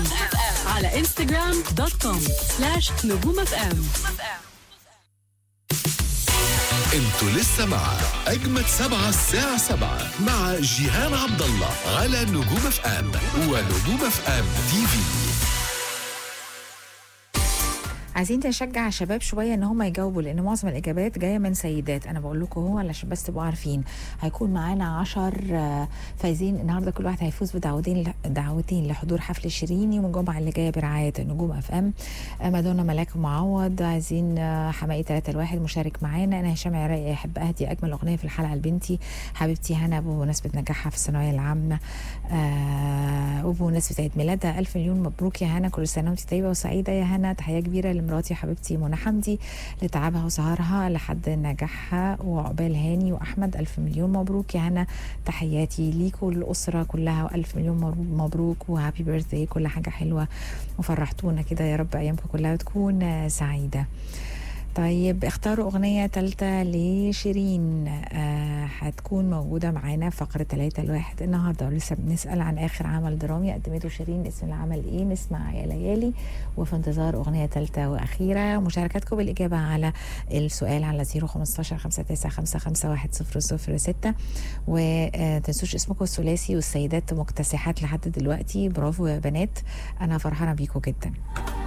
ام على انستغرام دوت كوم سلاش نجوم اف ام انتوا لسه مع اجمد سبعة الساعة سبعة مع جيهان عبد الله على نجوم اف ام ونجوم اف ام تي في عايزين نشجع الشباب شويه ان هم يجاوبوا لان معظم الاجابات جايه من سيدات انا بقول لكم هو علشان بس تبقوا عارفين هيكون معانا 10 فايزين النهارده كل واحد هيفوز بدعوتين دعوتين لحضور حفل شيريني يوم الجمعه اللي جايه برعايه نجوم اف ام مادونا ملاك معوض عايزين آه، حماقي 3 الواحد مشارك معانا انا هشام عراقي يحب اهدي اجمل اغنيه في الحلقه لبنتي حبيبتي هنا بمناسبه نجاحها في الثانويه العامه آه وبمناسبه عيد ميلادها الف مليون مبروك يا هنا كل سنه وانت طيبه وسعيده يا هنا تحيه كبيره لمراتي حبيبتي منى حمدي لتعبها وسهرها لحد نجاحها وعقبال هاني واحمد الف مليون مبروك يا هنا تحياتي ليكوا الاسره كلها والف مليون مبروك- مبروك وهابي بيرثدي كل حاجه حلوه وفرحتونا كده يا رب ايامكم كلها تكون آه، سعيده طيب اختاروا أغنية تالتة لشيرين آه هتكون موجودة معانا في فقرة تلاتة الواحد النهاردة ولسه بنسأل عن آخر عمل درامي قدمته شيرين اسم العمل إيه نسمع يا ليالي وفي انتظار أغنية تالتة وأخيرة مشاركاتكم بالإجابة على السؤال على 015 59 ستة وتنسوش اسمكم الثلاثي والسيدات مكتسحات لحد دلوقتي برافو يا بنات أنا فرحانة بيكم جدا